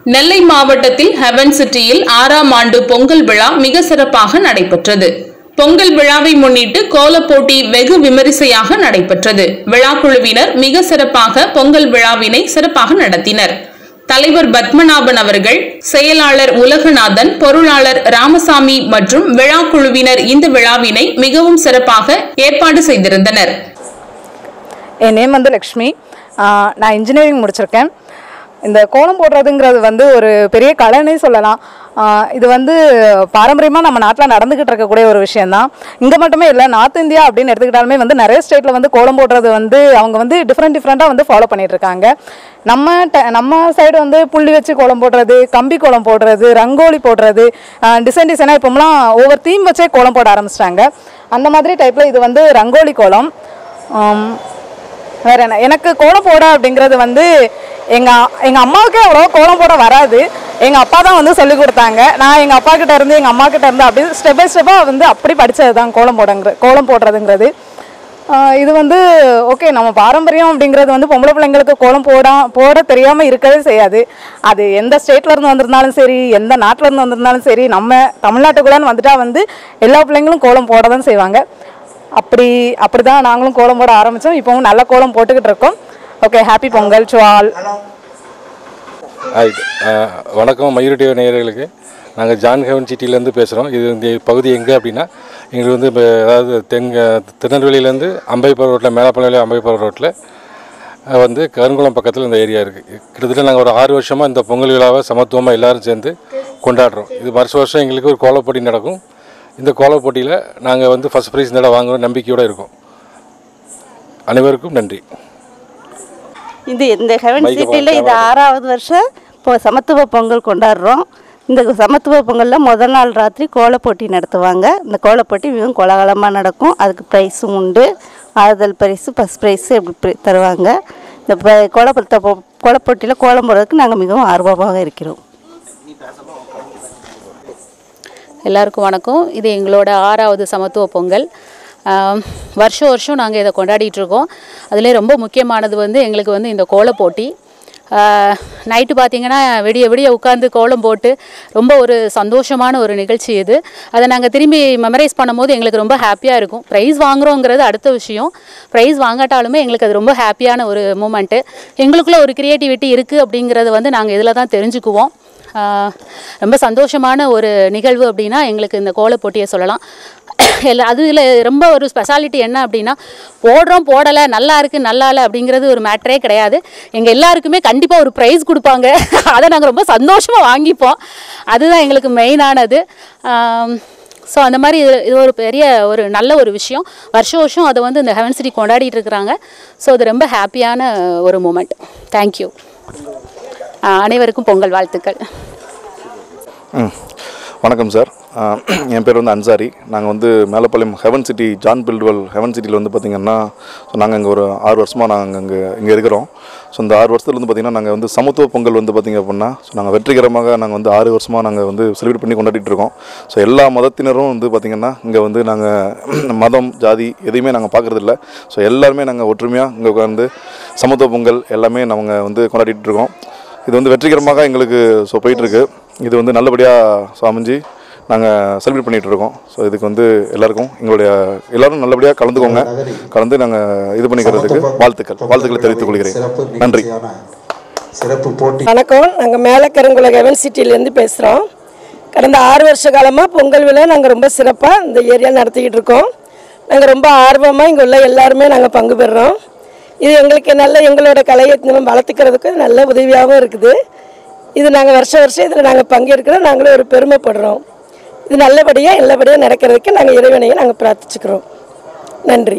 நெல்லை மாவட்டத்தில் ஹெவன் சிட்டியில் ஆறாம் ஆண்டு பொங்கல் விழா மிக சிறப்பாக நடைபெற்றது பொங்கல் விழாவை முன்னிட்டு கோலப் போட்டி வெகு விமரிசையாக நடைபெற்றது விழாக்குழுவினர் மிக சிறப்பாக பொங்கல் விழாவினை சிறப்பாக நடத்தினர் தலைவர் பத்மநாபன் அவர்கள் செயலாளர் உலகநாதன் பொருளாளர் ராமசாமி மற்றும் விழாக்குழுவினர் இந்த விழாவினை மிகவும் சிறப்பாக ஏற்பாடு செய்திருந்தனர் என் நேம் வந்து லக்ஷ்மி ஆஹ் நான் இன்ஜினியரிங் முடிச்சிருக்கேன் இந்த கோலம் போடுறதுங்கிறது வந்து ஒரு பெரிய கலைன்னே சொல்லலாம் ஆஹ் இது வந்து பாரம்பரியமாக நம்ம நாட்டில் நடந்துக்கிட்டு இருக்கக்கூடிய ஒரு விஷயந்தான் இங்கே மட்டுமே இல்லை நார்த் இந்தியா அப்படின்னு எடுத்துக்கிட்டாலுமே வந்து நிறைய ஸ்டேட்டில் வந்து கோலம் போடுறது வந்து அவங்க வந்து டிஃப்ரெண்ட் டிஃப்ரெண்ட்டாக வந்து ஃபாலோ பண்ணிட்டு இருக்காங்க நம்ம ட- நம்ம சைடு வந்து புள்ளி வச்சு கோலம் போடுறது கம்பி கோலம் போடுறது ரங்கோலி போடுறது டிசைன் டிசைனாக இப்போம்லாம் ஒவ்வொரு தீம் வச்சே கோலம் போட ஆரம்பிச்சிட்டாங்க அந்த மாதிரி டைப்பில் இது வந்து ரங்கோலி கோலம் ஆம், வேற என்ன எனக்கு கோலம் போட அப்படிங்கிறது வந்து எங்கள் எங்கள் அம்மாவுக்கே அவ்வளோ கோலம் போட வராது எங்கள் அப்பா தான் வந்து சொல்லி கொடுத்தாங்க நான் எங்கள் அப்பா கிட்ட இருந்து எங்கள் அம்மா கிட்ட இருந்து அப்படி ஸ்டெப் பை ஸ்டெப்பாக வந்து அப்படி படித்தது தான் கோலம் போடங்கிற கோலம் போடுறதுங்கிறது ஆஹ் இது வந்து ஓகே நம்ம பாரம்பரியம் அப்படிங்கிறது வந்து பொம்பளை பிள்ளைங்களுக்கு கோலம் போட போட தெரியாமல் இருக்கவே செய்யாது அது எந்த ஸ்டேட்ல இருந்து வந்திருந்தாலும் சரி எந்த நாட்டுல இருந்து வந்திருந்தாலும் சரி நம்ம தமிழ்நாட்டுக்குள்ளன்னு வந்துட்டா வந்து எல்லா பிள்ளைங்களும் கோலம் போட தான் செய்வாங்க அப்படி அப்படி தான் நாங்களும் கோலம் போட ஆரம்பித்தோம் இப்போவும் நல்ல கோலம் போட்டுக்கிட்டு இருக்கோம் okay happy Pongal to all hi ah, வணக்கம் மயூரிட்டிவ் நேயர்களுக்கு நாங்கள் ஜான் ஹெவன் சிட்டிலேருந்து பேசுகிறோம் இது இந்த பகுதி எங்கே அப்படின்னா எங்களுக்கு வந்து இப்போ அதாவது தெங்க திருநெல்வேலியிலேருந்து அம்பைப்புறம் ரோட்டில் மேலப்பள்ளி அம்பைப்புறம் ரோட்டில் வந்து கருங்குளம் பக்கத்தில் இந்த ஏரியா இருக்குது கிட்டத்தட்ட நாங்கள் ஒரு ஆறு வருஷமாக இந்த பொங்கல் விழாவை சமத்துவமாக எல்லாரும் சேர்ந்து கொண்டாடுறோம் இது வருஷ வருஷம் எங்களுக்கு ஒரு கோலப் போட்டி நடக்கும் இந்த கோலப் போட்டியில் நாங்கள் வந்து ஃபஸ்ட் ப்ரைஸ் இந்த தடவை வாங்குற நம்பிக்கையோடு இருக்கோம் அனைவருக்கும் நன்றி இது இந்த ஹெவன் மைக்கை சிட்டியில் இது பார்த்து ஆறாவது வருஷம் இப்போ சமத்துவ பொங்கல் கொண்டாடுறோம் இந்த சமத்துவ பொங்கலில் முதல் நாள் ராத்திரி கோலப் போட்டி நடத்துவாங்க இந்த கோலப் போட்டி மிகவும் கோலாகலமாக நடக்கும் அதுக்கு ப்ரைஸும் உண்டு ஆறுதல் பரிசு ஃபஸ்ட் ப்ரைஸு இப்படி pri- தருவாங்க இந்த ப- கோலப்பொத்த பொ- கோலப் போட்டியில் கோலம் போடுறதுக்கு நாங்கள் மிகவும் ஆர்வமாக இருக்கிறோம் எல்லாருக்கும் வணக்கம் இது எங்களோட ஆறாவது சமத்துவ பொங்கல் ஆம், வருஷம் வருஷம் நாங்கள் இதை கொண்டாடிட்டு இருக்கோம் அதிலே ரொம்ப முக்கியமானது வந்து எங்களுக்கு வந்து இந்த கோலப் போட்டி நைட்டு பார்த்தீங்கன்னா விடிய விடிய உட்காந்து கோலம் போட்டு ரொம்ப ஒரு சந்தோஷமான ஒரு நிகழ்ச்சி இது அதை நாங்கள் திரும்பி மெமரைஸ் பண்ணும்போது எங்களுக்கு ரொம்ப ஹாப்பியாக இருக்கும் ப்ரைஸ் வாங்குறோங்கிறது அடுத்த விஷயம் ப்ரைஸ் வாங்காட்டாலுமே எங்களுக்கு அது ரொம்ப ஹாப்பியான ஒரு மூமெண்ட்டு எங்களுக்குள்ள ஒரு க்ரியேட்டிவிட்டி இருக்குது அப்படிங்கிறத வந்து நாங்கள் இதில் தான் தெரிஞ்சுக்குவோம் ஆஹ் ரொம்ப சந்தோஷமான ஒரு நிகழ்வு அப்படின்னா எங்களுக்கு இந்த கோலப் போட்டியை சொல்லலாம் எல்லா அதில் ரொம்ப ஒரு ஸ்பெஷாலிட்டி என்ன அப்படின்னா போடுறோம் போடலை நல்லா இருக்குது நல்லா இல்லை அப்படிங்கிறது ஒரு மேட்டரே கிடையாது எங்கள் எல்லாருக்குமே கண்டிப்பாக ஒரு ப்ரைஸ் கொடுப்பாங்க அதை நாங்கள் ரொம்ப சந்தோஷமாக வாங்கிப்போம் அதுதான் எங்களுக்கு மெயினானது ஸோ அந்த மாதிரி இது இது ஒரு பெரிய ஒரு நல்ல ஒரு விஷயம் வருஷம் வருஷம் அதை வந்து இந்த ஹெவன் சிட்டி கொண்டாடிட்டு இருக்கிறாங்க ஸோ அது ரொம்ப ஹாப்பியான ஒரு மூமெண்ட் தேங்க்யூ அனைவருக்கும் பொங்கல் வாழ்த்துக்கள் ம் வணக்கம் சார் ஆஹ் என் பேர் வந்து அன்சாரி நாங்கள் வந்து மேலப்பாளையம் ஹெவன் சிட்டி ஜான் பில்டுவல் ஹெவன் சிட்டியில் வந்து பார்த்திங்கன்னா ஸோ நாங்கள் இங்கே ஒரு ஆறு வருஷமாக நாங்கள் இங்கே இங்கே இருக்கிறோம் ஸோ இந்த ஆறு வருஷத்துல வந்து பார்த்திங்கன்னா நாங்கள் வந்து சமத்துவ பொங்கல் வந்து பார்த்திங்க அப்படின்னா ஸோ நாங்கள் வெற்றிகரமாக நாங்கள் வந்து ஆறு வருஷமாக நாங்கள் வந்து செலிப்ரேட் பண்ணி கொண்டாடிட்டு இருக்கோம் ஸோ எல்லா மதத்தினரும் வந்து பார்த்திங்கன்னா இங்கே வந்து நாங்கள் மதம் ஜாதி எதையுமே நாங்கள் பார்க்குறதில்ல ஸோ எல்லாருமே நாங்கள் ஒற்றுமையாக இங்கே உட்காந்து சமத்துவ பொங்கல் எல்லாமே நாங்கள் வந்து கொண்டாடிட்டு இருக்கோம் இது வந்து வெற்றிகரமாக எங்களுக்கு ஸோ போயிட்டுருக்கு இது வந்து நல்லபடியாக ஸோ அமைஞ்சு நாங்கள் செலிப்ரேட் பண்ணிகிட்டு இருக்கோம் ஸோ இதுக்கு வந்து எல்லாருக்கும் எங்களுடைய எல்லாரும் நல்லபடியாக கலந்துக்கோங்க கலந்து நாங்கள் இது பண்ணிக்கிறதுக்கு வாழ்த்துக்கள் வாழ்த்துக்களை தெரிவித்துக் கொள்கிறேன் நன்றி சிறப்பு போட்டி வணக்கம் நாங்கள் மேலக்கருங்குல ஹெவன் சிட்டிலேருந்து பேசுகிறோம் கடந்த ஆறு வருஷ காலமாக பொங்கல் விழா நாங்கள் ரொம்ப சிறப்பாக இந்த ஏரியா நடத்திக்கிட்டு இருக்கோம் நாங்கள் ரொம்ப ஆர்வமாக இங்கே உள்ள எல்லாருமே நாங்கள் பங்கு பெறுறோம் இது எங்களுக்கு நல்ல எங்களோட கலையை இன்னும் வளர்த்துக்கிறதுக்கு நல்ல உதவியாகவும் இருக்குது இது நாங்கள் வருஷம் வருஷம் இதில் நாங்கள் பங்கேற்கிறோம் நாங்களும் ஒரு பெருமைப்படுறோம் இது நல்லபடியாக நல்லபடியாக நடக்கிறதுக்கு நாங்கள் இறைவனையும் நாங்கள் பிரார்த்திச்சுக்கிறோம் நன்றி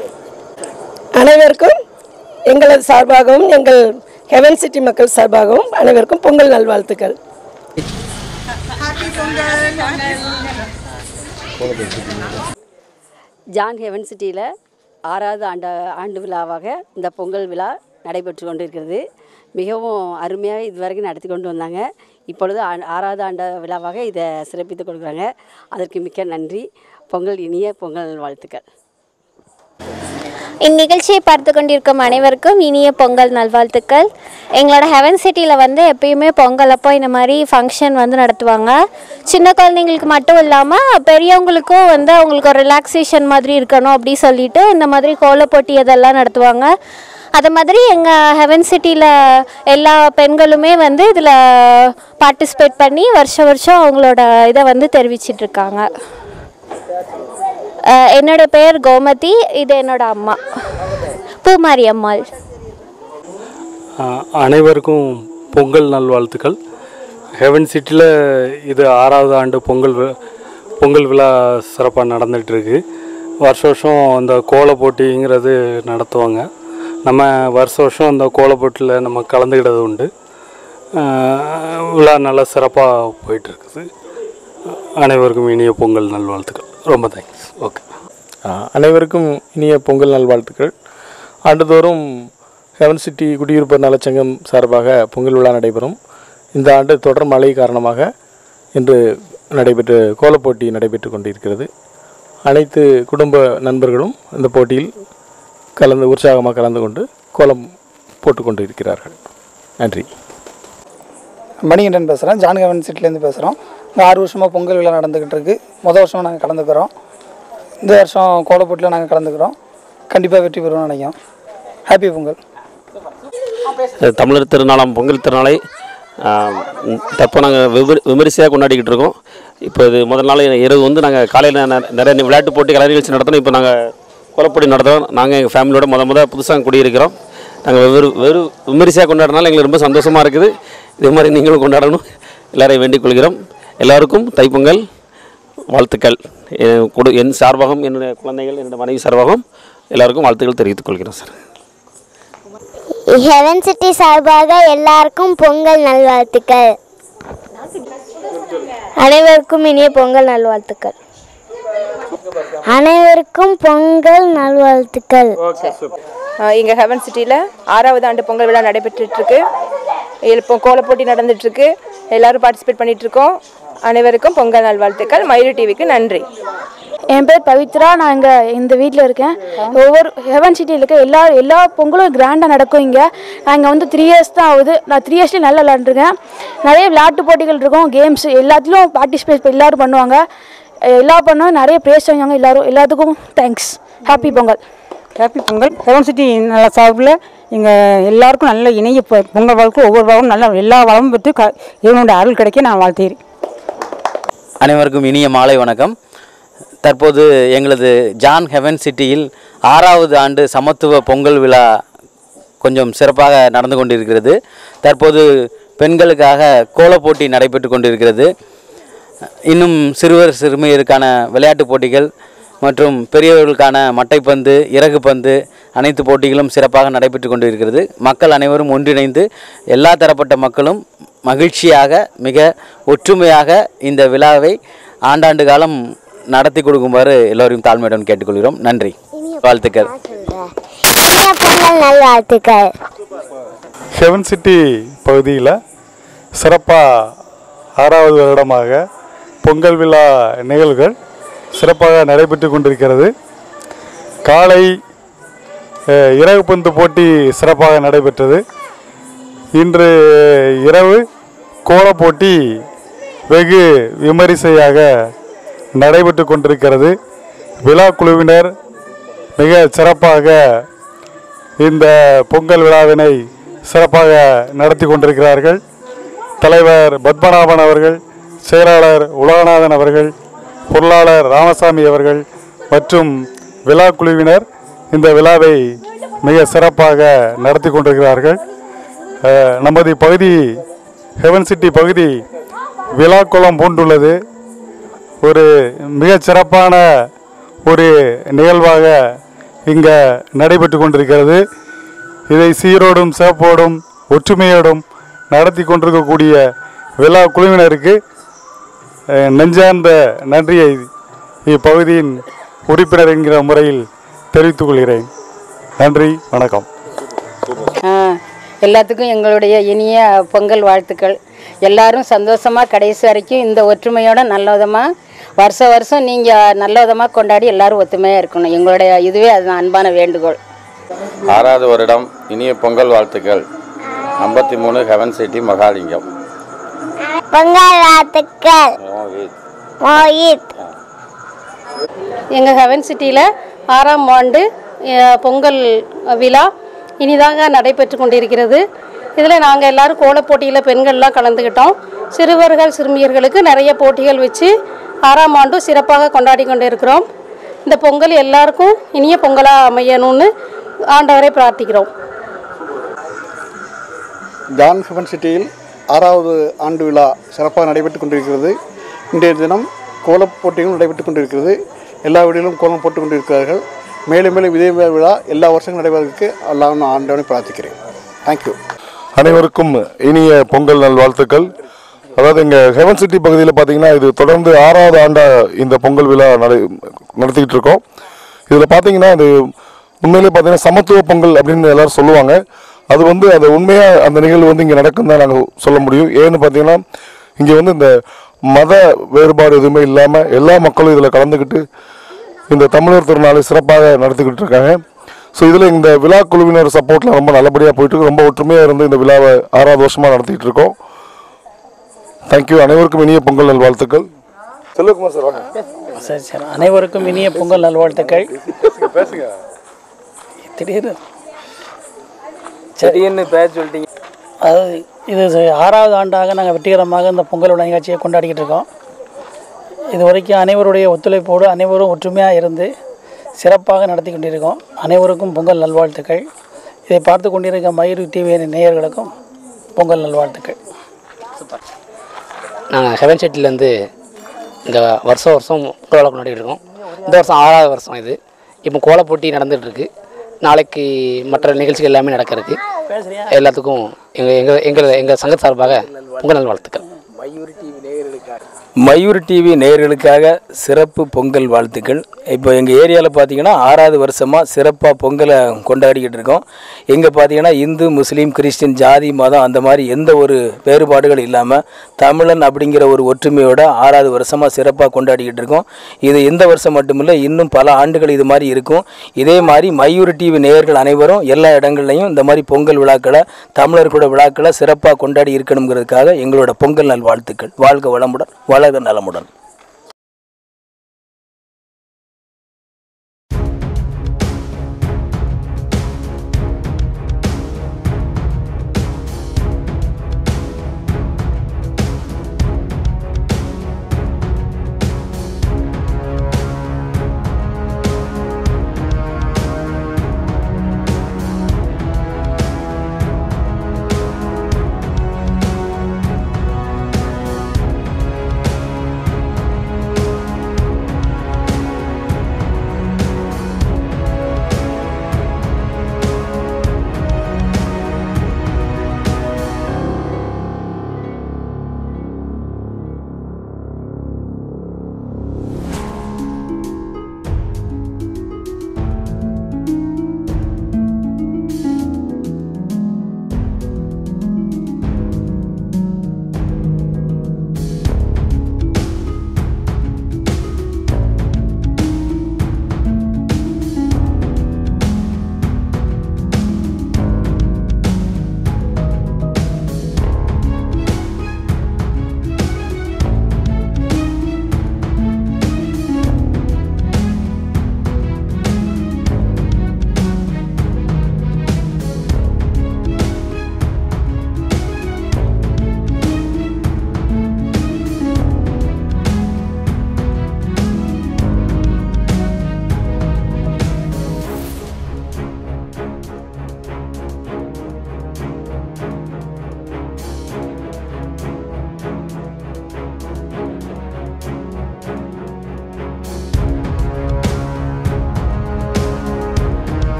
அனைவருக்கும் எங்களது சார்பாகவும் எங்கள் ஹெவன் சிட்டி மக்கள் சார்பாகவும் அனைவருக்கும் பொங்கல் நல்வாழ்த்துக்கள் ஜான் ஹெவன் சிட்டியில் ஆறாவது ஆண்டு ஆண்டு விழாவாக இந்த பொங்கல் விழா நடைபெற்று கொண்டிருக்கிறது மிகவும் அருமையாக இதுவரைக்கும் நடத்தி கொண்டு வந்தாங்க இப்பொழுது ஆ- ஆறாவது ஆண்டு விழாவாக இதை சிறப்பித்து கொடுக்குறாங்க அதற்கு மிக்க நன்றி பொங்கல் இனிய பொங்கல் வாழ்த்துக்கள் இந்நிகழ்ச்சியை பார்த்து கொண்டிருக்கும் அனைவருக்கும் இனிய பொங்கல் நல்வாழ்த்துக்கள் எங்களோட ஹெவன் சிட்டியில் வந்து எப்பயுமே பொங்கல் அப்போ இந்த மாதிரி ஃபங்க்ஷன் வந்து நடத்துவாங்க சின்ன குழந்தைங்களுக்கு மட்டும் இல்லாமல் பெரியவங்களுக்கும் வந்து அவங்களுக்கு ஒரு ரிலாக்ஸேஷன் மாதிரி இருக்கணும் அப்படி சொல்லிட்டு இந்த மாதிரி கோலப் போட்டி அதெல்லாம் நடத்துவாங்க அது மாதிரி எங்கள் ஹெவன் சிட்டியில் எல்லா பெண்களுமே வந்து இதில் பார்ட்டிசிபேட் பண்ணி வருஷம் வருஷம் அவங்களோட இதை வந்து தெரிவிச்சிட்ருக்காங்க என்னோட பெயர் கோமதி இது என்னோட அம்மா பூமாரி அம்மாள் ஆஹ் அனைவருக்கும் பொங்கல் நல்வாழ்த்துக்கள் ஹெவன் சிட்டியில் இது ஆறாவது ஆண்டு பொங்கல் வி- பொங்கல் விழா சிறப்பாக நடந்துகிட்ருக்கு வருஷ வருஷம் அந்த கோல போட்டிங்கிறது நடத்துவாங்க நம்ம வருஷ வருஷம் அந்த கோல போட்டியில் நம்ம கலந்துக்கிட்டது உண்டு ஆஹ் விழா நல்லா சிறப்பாக போயிட்டுருக்குது அனைவருக்கும் இனிய பொங்கல் நல்வாழ்த்துக்கள் ரொம்ப தேங்க்ஸ் ஓகே அனைவருக்கும் இனிய பொங்கல் நல்வாழ்த்துக்கள் ஆண்டுதோறும் ஹெவன் சிட்டி குடியிருப்பர் நலச்சங்கம் சார்பாக பொங்கல் விழா நடைபெறும் இந்த ஆண்டு தொடர் மழை காரணமாக இன்று நடைபெற்று கோலப் போட்டி நடைபெற்று கொண்டிருக்கிறது அனைத்து குடும்ப நண்பர்களும் இந்த போட்டியில் கலந்து உற்சாகமாக கலந்து கொண்டு கோலம் போட்டுக்கொண்டு இருக்கிறார்கள் நன்றி மணிகண்டன் பேசுகிறேன் ஜான்கவன் சிட்டிலேருந்து பேசுகிறோம் இங்கே ஆறு வருஷமாக பொங்கல் விழா நடந்துக்கிட்டு இருக்கு மொதல் வருஷம் நாங்கள் கலந்துக்கிறோம் இந்த வருஷம் கோலப்போட்டியில் நாங்கள் கலந்துக்கிறோம் கண்டிப்பாக வெற்றி பெறுவோம்னு நினைக்கிறோம் ஹாப்பி பொங்கல் தமிழர் திருநாளாம் பொங்கல் திருநாளை ஆம், தற்போ நாங்கள் விமரி விமரிசையாக கொண்டாடிக்கிட்டு இருக்கோம் இப்போ இது முதல் நாள் இரவு வந்து நாங்கள் காலையில் நிறைய விளையாட்டு போட்டி கலை நிகழ்ச்சி நடத்தணும் இப்போ நாங்கள் கோலப்பொடி நடத்துகிறோம் நாங்கள் எங்கள் ஃபேமிலியோட முத முத புதுசாக குடியிருக்கிறோம் நாங்கள் வெவ்வேறு வெறு விமரிசையாக கொண்டாடுறதுனால எங்களுக்கு ரொம்ப சந்தோஷமாக இருக்குது இதே மாதிரி நீங்களும் கொண்டாடணும் எல்லாரையும் வேண்டிக் கொள்கிறோம் எல்லாருக்கும் தைப்பொங்கல் வாழ்த்துக்கள் என் குடு என் சார்பாகவும் என்னுடைய குழந்தைகள் என்னுடைய மனைவி சார்பாகவும் எல்லாருக்கும் வாழ்த்துக்கள் தெரிவித்துக் கொள்கிறோம் சார் ஹெவன் சிட்டி சார்பாக எல்லாருக்கும் பொங்கல் நல்வாழ்த்துக்கள் அனைவருக்கும் இனிய பொங்கல் நல்வாழ்த்துக்கள் அனைவருக்கும் பொங்கல் நல்வாழ்த்துக்கள் எங்கள் ஹெவன் சிட்டியில் ஆறாவது ஆண்டு பொங்கல் விழா நடைபெற்றுட்ருக்கு இப்போ கோலப் போட்டி நடந்துட்டுருக்கு எல்லாரும் பார்ட்டிசிபேட் பண்ணிகிட்ருக்கோம் அனைவருக்கும் பொங்கல் நல்வாழ்த்துக்கள் மயூரி டிவிக்கு நன்றி என் பேர் பவித்ரா நான் இங்கே இந்த வீட்டில் இருக்கேன் ஒவ்வொரு ஹெவன் சிட்டியில் இருக்க எல்லா எல்லா பொங்கலும் கிராண்டாக நடக்கும் இங்கே நான் இங்கே வந்து த்ரீ இயர்ஸ் தான் ஆகுது நான் த்ரீ இயர்ஸ்லேயும் நல்லா விளாண்டுருக்கேன் நிறைய விளையாட்டு போட்டிகள் இருக்கும் கேம்ஸ் எல்லாத்துலேயும் பார்ட்டிசிபேட் எல்லோரும் பண்ணுவாங்க எல்லா பண்ணும் நிறைய ப்ரைஸ் வாங்குவாங்க எல்லாரும் எல்லாத்துக்கும் thanks happy Pongal happy Pongal heaven city நல்ல சார்பில் எங்கள் எல்லாருக்கும் நல்ல இணைய பொ- பொங்கல் வாழ்க்கை ஒவ்வொரு வாரம் நல்ல எல்லா வளமும் பெற்று க இவனுடைய அருள் கிடைக்க நான் வாழ்த்துகிறேன் அனைவருக்கும் இனிய மாலை வணக்கம் தற்போது எங்களது ஜான் ஹெவன் சிட்டியில் ஆறாவது ஆண்டு சமத்துவ பொங்கல் விழா கொஞ்சம் சிறப்பாக நடந்து கொண்டிருக்கிறது தற்போது பெண்களுக்காக கோலப் போட்டி நடைபெற்று கொண்டிருக்கிறது இன்னும் சிறுவர் சிறுமியருக்கான விளையாட்டுப் போட்டிகள் மற்றும் பெரியவர்களுக்கான மட்டைப்பந்து இறகு பந்து அனைத்து போட்டிகளும் சிறப்பாக நடைபெற்று கொண்டிருக்கிறது மக்கள் அனைவரும் ஒன்றிணைந்து எல்லா தரப்பட்ட மக்களும் மகிழ்ச்சியாக மிக ஒற்றுமையாக இந்த விழாவை ஆண்டாண்டு காலம் நடத்தி கொடுக்குமாறு எல்லோரையும் தாழ்மையுடன் கேட்டுக்கொள்கிறோம் நன்றி வாழ்த்துக்கள் இனிய பொங்கல் நல்வாழ்த்துக்கள் ஹெவன் சிட்டி பகுதியில் சிறப்பாக ஆறாவது வருடமாக பொங்கல் விழா நிகழ்வுகள் சிறப்பாக நடைபெற்று கொண்டிருக்கிறது காலை அஹ், இறகு பந்து போட்டி சிறப்பாக நடைபெற்றது இன்று இரவு கோலப் போட்டி வெகு விமரிசையாக நடைபெற்று கொண்டிருக்கிறது விழா குழுவினர் மிக சிறப்பாக இந்த பொங்கல் விழாவினை சிறப்பாக நடத்தி கொண்டிருக்கிறார்கள் தலைவர் பத்மநாபன் அவர்கள் செயலாளர் உலகநாதன் அவர்கள் பொருளாளர் ராமசாமி அவர்கள் மற்றும் விழா குழுவினர் இந்த விழாவை மிக சிறப்பாக நடத்தி கொண்டிருக்கிறார்கள் அஹ், நமது பகுதி ஹெவன் சிட்டி பகுதி விழாக்குளம் பூண்டுள்ளது ஒரு மிகச் சிறப்பான ஒரு நிகழ்வாக இங்கே நடைபெற்று கொண்டிருக்கிறது இதை சீரோடும் சிறப்போடும் ஒற்றுமையோடும் நடத்தி கொண்டிருக்கக்கூடிய விழா குழுவினருக்கு அஹ், நெஞ்சார்ந்த நன்றியை இப்பகுதியின் உறுப்பினர் என்கிற முறையில் தெரிவித்துக் கொள்கிறேன் நன்றி வணக்கம் ஆ, எல்லாத்துக்கும் எங்களுடைய இனிய பொங்கல் வாழ்த்துக்கள் எல்லாரும் சந்தோஷமாக கடைசி வரைக்கும் இந்த ஒற்றுமையோட நல்ல விதமாக வருஷம் வருஷம் நீங்கள் நல்ல விதமாக கொண்டாடி எல்லாரும் ஒத்துமையாக இருக்கணும் எங்களுடைய இதுவே அதுதான் அன்பான வேண்டுகோள் ஆறாவது வருடம் இனிய பொங்கல் வாழ்த்துக்கள் ஐம்பத்தி மூணு ஹெவன் சிட்டி மகாலிங்கம் பொங்கல் வாழ்த்துக்கள் மோஹித் எங்கள் ஹெவன் சிட்டியில் ஆறாம் ஆண்டு அஹ், பொங்கல் விழா இனிதாக நடைபெற்று கொண்டிருக்கிறது இதில் நாங்கள் எல்லாரும் கோலப் போட்டியில் பெண்கள்லாம் கலந்துக்கிட்டோம் சிறுவர்கள் சிறுமியர்களுக்கு நிறைய போட்டிகள் வச்சு ஆறாம் ஆண்டு சிறப்பாக கொண்டாடி கொண்டு இருக்கிறோம் இந்த பொங்கல் எல்லாருக்கும் இனிய பொங்கலாக அமையணும்னு ஆண்டவரை பிரார்த்திக்கிறோம் ஜான் ஹெவன் சிட்டியில் ஆறாவது ஆண்டு விழா சிறப்பாக நடைபெற்று கொண்டிருக்கிறது இன்றைய தினம் கோலப் போட்டிகளும் நடைபெற்று கொண்டிருக்கிறது எல்லா வீடுகளிலும் கோலம் போட்டுக் கொண்டிருக்கிறார்கள் மேலும் மேலும் இதே விழா எல்லா வருஷங்களும் நடைபெறுவதற்கு எல்லாம் நான் ஆண்டவனை பிரார்த்திக்கிறேன் தேங்க்யூ அனைவருக்கும் இனிய பொங்கல் நல்வாழ்த்துக்கள் அதாவது இங்கே ஹெவன் சிட்டி பகுதியில் பார்த்தீங்கன்னா இது தொடர்ந்து ஆறாவது ஆண்டாக இந்த பொங்கல் விழா நடை நடத்திக்கிட்டு இருக்கோம் இதில் பார்த்தீங்கன்னா இது உண்மையிலே பார்த்தீங்கன்னா சமத்துவ பொங்கல் அப்படின்னு எல்லாரும் சொல்லுவாங்க அது வந்து அது உண்மையாக அந்த நிகழ்வு வந்து இங்கே நடக்கும் தான் நாங்கள் சொல்ல முடியும் ஏன்னு பார்த்தீங்கன்னா இங்கே வந்து இந்த மத வேறுபாடு எதுவுமே இல்லாமல் எல்லா மக்களும் இதில் கலந்துக்கிட்டு இந்த தமிழர் திருநாளை சிறப்பாக நடத்திக்கிட்டு இருக்காங்க ஸோ இதில் இந்த விழா குழுவினர் சப்போர்ட்டில் ரொம்ப நல்லபடியாக போயிட்டு இருக்கு. ரொம்ப ஒற்றுமையாக இருந்து இந்த விழாவை ஆறாவது வருஷமாக நடத்திட்டு இருக்கோம் தேங்க்யூ அனைவருக்கும் இனிய பொங்கல் நல்வாழ்த்துக்கள் செல்வகுமார் சார் வாங்க சரி சரி அனைவருக்கும் இனிய பொங்கல் நல்வாழ்த்துக்கள் பேசுங்க திடீர்னு திடீர்னு பேர் சொல்லிட்டீங்க அதாவது இது ச- ஆறாவது ஆண்டாக நாங்கள் வெற்றிகரமாக இந்த பொங்கல் விழா நிகழ்ச்சியை கொண்டாடிக்கிட்டு இருக்கோம் இது வரைக்கும் அனைவருடைய ஒத்துழைப்போடு அனைவரும் ஒற்றுமையாக இருந்து சிறப்பாக நடத்தி கொண்டிருக்கோம் அனைவருக்கும் பொங்கல் நல்வாழ்த்துக்கள் இதை பார்த்து கொண்டிருக்க மயூர் டிவி நேயர்களுக்கும் பொங்கல் நல்வாழ்த்துக்கள் நாங்கள் ஹெவன் செட்டிலேருந்து இந்த வருஷம் வருஷம் கோலம் கொண்டாடிட்டு இருக்கோம் இந்த வருஷம் ஆறாவது வருஷம் இது இப்போ கோலப் போட்டி நடந்துட்டு இருக்கு நாளைக்கு மற்ற நிகழ்ச்சிகள் எல்லாமே நடக்க இருக்கு எல்லாத்துக்கும் எங்கள் எங்கள் எங்கள் எங்கள் சங்க சார்பாக பொங்கல் நல்வாழ்த்துக்கள் மயூர் டிவி நேயர்களுக்காக சிறப்பு பொங்கல் வாழ்த்துக்கள் இப்போ எங்கள் ஏரியாவில் பார்த்தீங்கன்னா ஆறாவது வருஷமாக சிறப்பாக பொங்கலை கொண்டாடிக்கிட்டு இருக்கோம் இங்கே பார்த்தீங்கன்னா இந்து முஸ்லீம் கிறிஸ்டின் ஜாதி மதம் அந்த மாதிரி எந்த ஒரு வேறுபாடுகள் இல்லாமல் தமிழன் அப்படிங்கிற ஒரு ஒற்றுமையோட ஆறாவது வருஷமாக சிறப்பாக கொண்டாடிக்கிட்டு இருக்கோம் இது இந்த வருஷம் மட்டுமில்லை இன்னும் பல ஆண்டுகள் இது மாதிரி இருக்கும் இதே மாதிரி மயூர் டிவி நேயர்கள் அனைவரும் எல்லா இடங்கள்லையும் இந்த மாதிரி பொங்கல் விழாக்களை தமிழர்களோட விழாக்களை சிறப்பாக கொண்டாடி இருக்கணுங்கிறதுக்காக எங்களோட பொங்கல் நல் வாழ்த்துக்கள் வாழ்க வளமுடன் வளர்க நலமுடன்